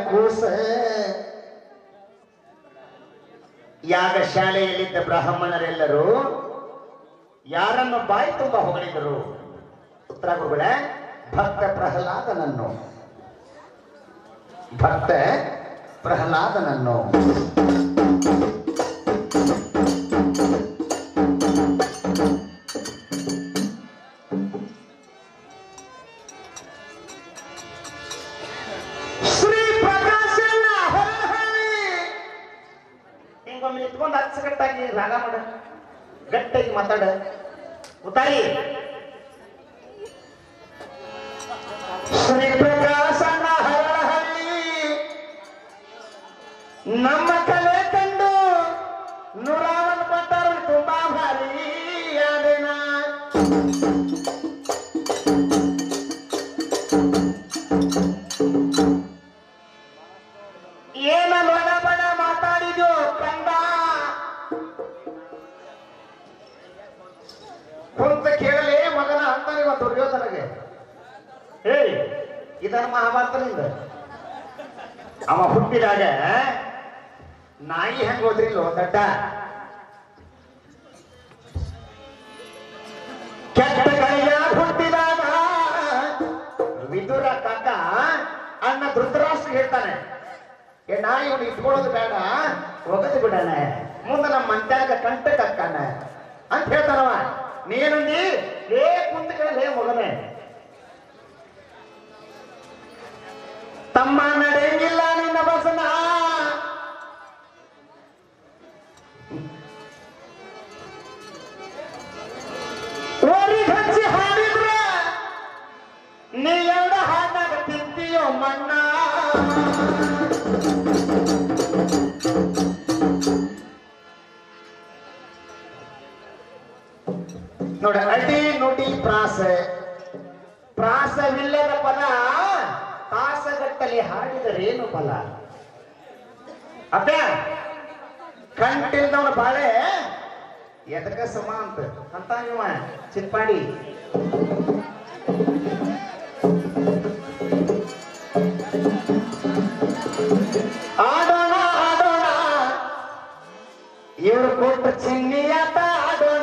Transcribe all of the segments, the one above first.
ಕೂಸ ಯಾಗ ಶಾಲೆಯಲ್ಲಿದ್ದ ಬ್ರಾಹ್ಮಣರೆಲ್ಲರೂ ಯಾರನ್ನು ಬಾಯಿ ತುಂಬ ಹೊಗಳಿದರು ಉತ್ತರ ಗುರುಗಳೇ ಭಕ್ತ ಪ್ರಹ್ಲಾದನನ್ನು ಭಕ್ತ ಪ್ರಹ್ಲಾದನನ್ನು ಶ್ರೀ ಪ್ರಕಾಶಣ್ಣ ಹೊರಹಳ್ಳಿ ಹಿಂಗೊಮ್ಮೆ ನಿಂತ್ಕೊಂಡು ಅಚ್ಚಗಟ್ಟಾಗಿ ರಾಗ ಮಾಡ ಗಟ್ಟಿಯಾಗಿ ಮಾತಾಡ ಉತ್ತಾರಿ ಶ್ರೀ ಪ್ರಕಾಶಣ್ಣ ಹೊರಹಳ್ಳಿ ನಮ್ಮ ಕಲೆ ಕಂಡು ನೂರಾವನ್ ಪಟ್ಟರು ತುಂಬಾ ಭಾರಿ ಯಾದೇನ ಏನ ಲೊಣ ಬಣ ಮಾತಾಡಿದ್ಯೋ ಕಂದ ಕುಂತ ಕೇಳಲೇ ಮಗನ ಅಂತಾನೆ ಒಂದು ದುರ್ಯೋಧನಗೆ ಹೇಳಿ ಇದನ್ನ ಮಹಾಭಾರತನಿಂದ ಅವ ಹುಟ್ಟಿದಾಗ ನಾಯಿ ಹೆಂಗ್ ಹೋದ್ರಿಲ್ಲೋ ದಡ್ಡ ಕೆಟ್ಟ ಕೈಯ ಹುಟ್ಟಿದಾಗ ವಿದುರ ಕಾಕ ಅಣ್ಣ ಧೃತರಾಷ್ಟ್ರ ಹೇಳ್ತಾನೆ ಏ ನಾಯಿ ಇವನು ಇಟ್ಕೊಳ್ಳೋದು ಬೇಡ ಒಗದು ಬಿಡಣ ಮುಂದೆ ನಮ್ಮ ಮಂತ್ಯಾಗ ಕಂಟಕ್ ಹಾಕಾನ ಅಂತ ಹೇಳ್ತಾನವ ನೀನುಂದಿ ಏ ಕುಂತ ಕೇಳಲೇ ಮಗನೇ ತಮ್ಮ ನಡೆಯಂಗಿಲ್ಲ ನಿನ್ನ ಬಸನ ಓರಿ ಹಚ್ಚಿ ಹಾಡಿದ್ರ ನೀ ಎರಡು ಹಾಡಾಗ ತಿಂತೀಯೋ ಮಣ್ಣ ನೋಡ ಅಡಿ ನುಡಿ ಪ್ರಾಸ ಪ್ರಾಸವಿಲ್ಲದ ಪದ ತಾಸಗಟ್ಟಲೆ ಹಾಡಿದರೇನು ಫಲ ಅಪ್ಪ ಕಂಟಿಲ್ದವನ ಬಾಳೆ ಎದಕ ಸಮ ಅಂತ ಅಂತ ಇವ ಚಿಟ್ಪಾಡಿ ಆಡೋಣ ಆಡೋಣ ಇವರು ಕೊಟ್ಟ ಚಿನ್ನಿಯಾಟ ಆಡೋಣ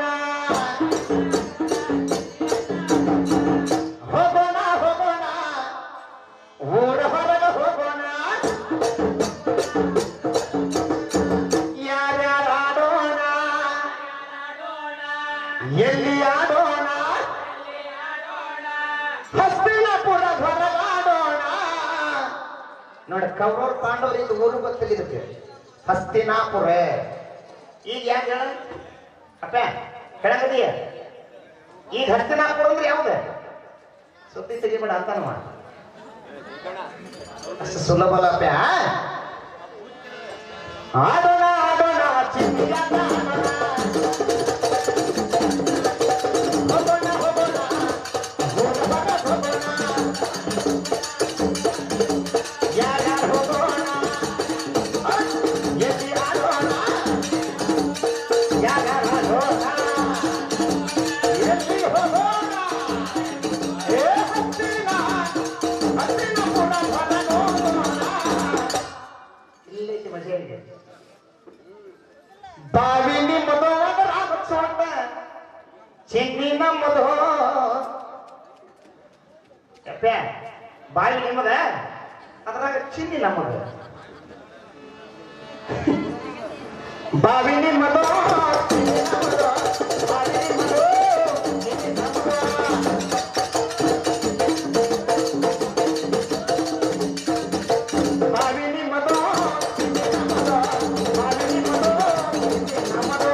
ಹೋಗೋಣ ಹೋಗೋಣ ಊರ ಹೊರಗ ಹೋಗೋಣ ಯಾರ್ಯಾರು ಆಡೋಣ ಎಲ್ಲಿ ಆಡೋಣ ಹಸ್ತಿನಾಪುರ ಹೊರಗಾಡೋಣ ನೋಡ ಕೌರವ್ರ ಪಾಂಡವರು ಇದು ಊರು ಗೊತ್ತಿಲ್ಲ ಇದಕ್ಕೆ ಹಸ್ತಿನಾಪುರ ಈಗ ಯಾಕೆ ಹೇಳ ಅಪ್ಪ ಹೇಳಂಗದೀಯ ಈಗ ಹಸ್ತಿನಾಪುರ ಅಂದ್ರೆ ಯಾವ್ದು ಸುದ್ದಿ ತೆಗಿಬೇಡ ಅಂತಾನವ ಅಷ್ಟು ಸುಲಭ ಅಲ್ಲ ಅಪ್ಪ ಆಡೋಣ ಆಡೋಣ ಚಿನ್ನಿಯಾಟ ಆಡೋಣ. ಹೋಗೋಣ ಹೋಗೋಣ ಊರ ಹೊರಗ್ ಹೋಗೋಣ ಯಾರ್ಯಾರು ಹೋಗೋಣ ಆ, ಎಲ್ಲಿ ಆಡೋಣ ಯಾರ್ಯಾರು ಆಡೋಣ ಎಲ್ಲಿ ಹೋಗೋಣ ಏ ಹತ್ತಿರ ಹತ್ತಿರ ಕೂಡ ಹೊರಗೋಗೋಣ ಇಲ್ಲೈತಿ ಮಜೆ ಇದೆ ಬಾವಿ ನಿಮ್ಮದು ಅದರಾಗ ಚೋಟ ಚಿಂಗಿ ನಮ್ಮದು ಯಪ್ಪೆ ಬಾವಿ ನಿಮ್ಮದ ಅದ್ರಾಗ ಚಿಂದಿ ನಮ್ಮದು ಬಾವಿ ನಿಮ್ಮದು ಚಿಂದಿ ನಮ್ಮದು. ಬಾವಿ ನಿಮ್ಮದು, ಚಿಂದಿ ನಮ್ಮದು. ಬಾವಿ ನಿಮ್ಮದು, ಚಿಂದಿ ನಮ್ಮದು. ಬಾವಿ ನಿಮ್ಮದು, ಚಿಂದಿ ನಮ್ಮದು.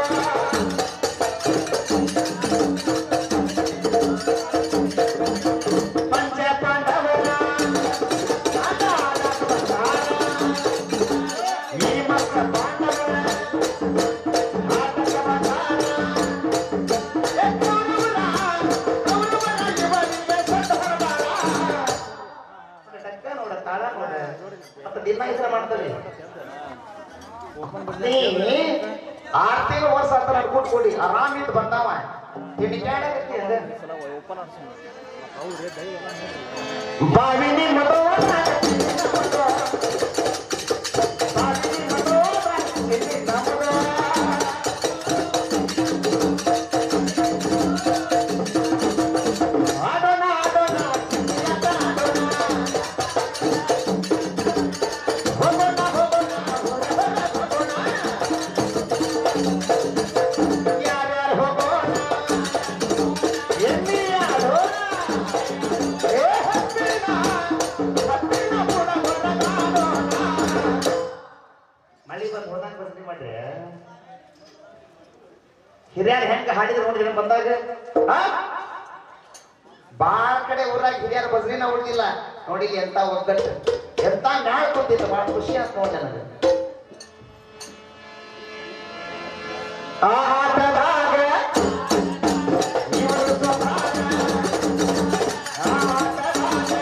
ಪಂಚ ಪಾಂಡವರ ಆಟ ಆಡಕ ಬಂದಾರ. ಈ ಮಕ್ಕ ಪಾಂಡವರ ಆಟಕ ಬಂದಾರ. ಏ ಕೌರವರ, ಕೌರವರ ಇವರಿಗೆ ಸೊಟ್ಟ ಹೊರದಾರ. ನೋಡಿ, ಡಕ್ಕ ನೋಡ, ತಾಳ ನೋಡ. ಮತ್ತೆ ದಿನ ಇದ್ರ ಮಾಡ್ತಾರೆ ನೀ ಆರ್ ತಿಂಗಳು ವರ್ಷ ಹತ್ರ ಅಡ್ಕೊಟ್ ಕೊಡಿ ಆರಾಮಿದ್ದು ಬಂದಾವ ತಿಂಡಿ ಕೇಳಕತ್ತಿ ಅದ ಬಾವಿನಿ ಮತವನ್ನ ಯಾರ್ಯಾರು ಹೋಗೋಣ ಎಲ್ಲಿಯಾರೋಣ ಏ ಹತ್ತಿರ ಹತ್ತಿರ ಕೂಡ ಹೊರಗಾಡೋಣ ಮಳಿ ಬಂದು ಹೋದಾಗ ಬಸ್ರಿ ಮಾಡ್ರಿ ಹಿರಿಯರ್ ಹೆಂಗ ಹಾಡಿದ್ರು ನೋಡಿದ್ರೆ ಬಂದಾಗ ಆ? ಬಾಳ ಕಡೆ ಊರಾಗ ಹಿರಿಯರ ಬಸ್ರಿನ ಉಳಿದಿಲ್ಲ ನೋಡಿ ಇಲ್ಲಿ ಎಂತ ಒಗ್ಗಟ್ಟು ಎಂತ ಮ್ಯಾಳ್ ಬಂದಿತ್ತು ಬಹಳ ಖುಷಿ ಅಂತ ನೋಡಿ ನನಗೆ ಆ ಆಟದಾಗ ಇವರು ಸ್ವಭಾವ, ಆ ಆಟದಾಗ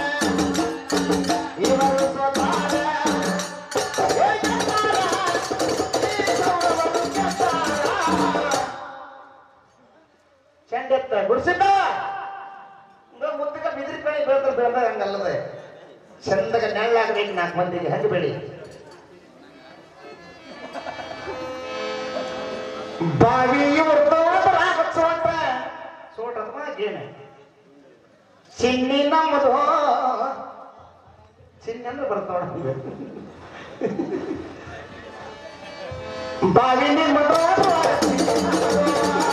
ಇವರು ಸ್ವಭಾವ, ಏ ಗೆದ್ದಾರ, ಈ ಗೌರವನು ಗೆದ್ದಾರ. ಚೆಂಡೆತ್ತ ಗುಡ್ಸಿದ್ದ ಮುದ್ದಕ ಬಿದಿರಿ ಕಡೆ ಬೆಳೆದ್ರೆ ಬೆಳೆದ ಹಂಗಲ್ಲದೆ ಚಂದಗ ನೆಳ್ಳಾಗಬೇಕು ನಾಲ್ಕು ಮಂದಿಗೆ ಹಂಗೆ ಬೆಳಿ ಬಾವಿ ಉರ್ದೋದ್ರಾಗ ಸೋಟ ಸೋಟ ಅಥವಾ ಗೇಣೆ ಚಿನ್ನಿ ನಮ್ಮದು ಚಿನ್ನಿ ಅಂದ್ರೆ ಬರ್ತಾವ ಬಾವಿ ನಿಮ್ಮದು ಚಿನ್ನಿ ನಮ್ಮದು.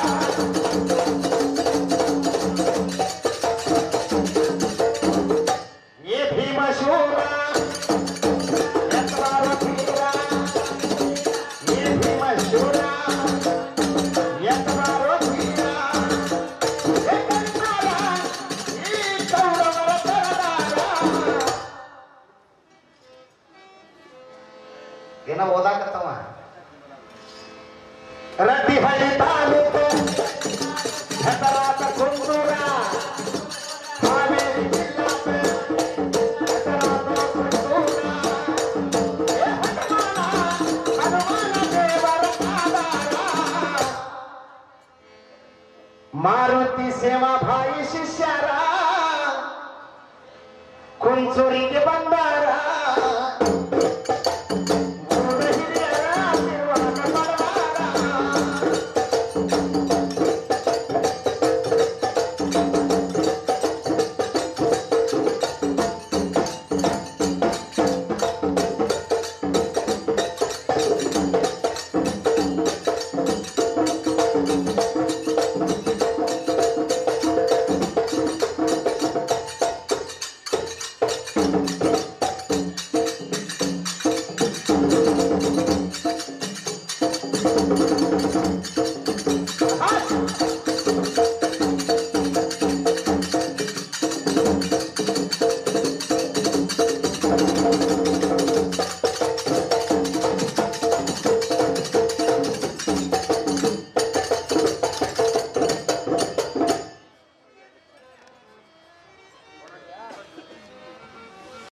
ये भीमशूरा यत्वार धीरा ये भीमशूरा यत्वार धीरा ये कंसारा ये कौरवर करदारा ಏನ ಓದಾಕತ್ತವ ರಡ್ಡಿ ಹಳ್ಳಿ ತಾಲೂಕು ಹೆಸರಾತ ಕುಂದೂರ ಹಾವೇರಿ ಜಿಲ್ಲಾಪೆ ಮಾರುತಿ ಸೇವಾ ಭಾಯಿ ಶಿಷ್ಯರ ಕುಂಚೂರಿಗೆ ಬಂದಾರ ಊರ ಹಿರಿಯರ ಆಶೀರ್ವಾದ ಪಡೆದಾರ.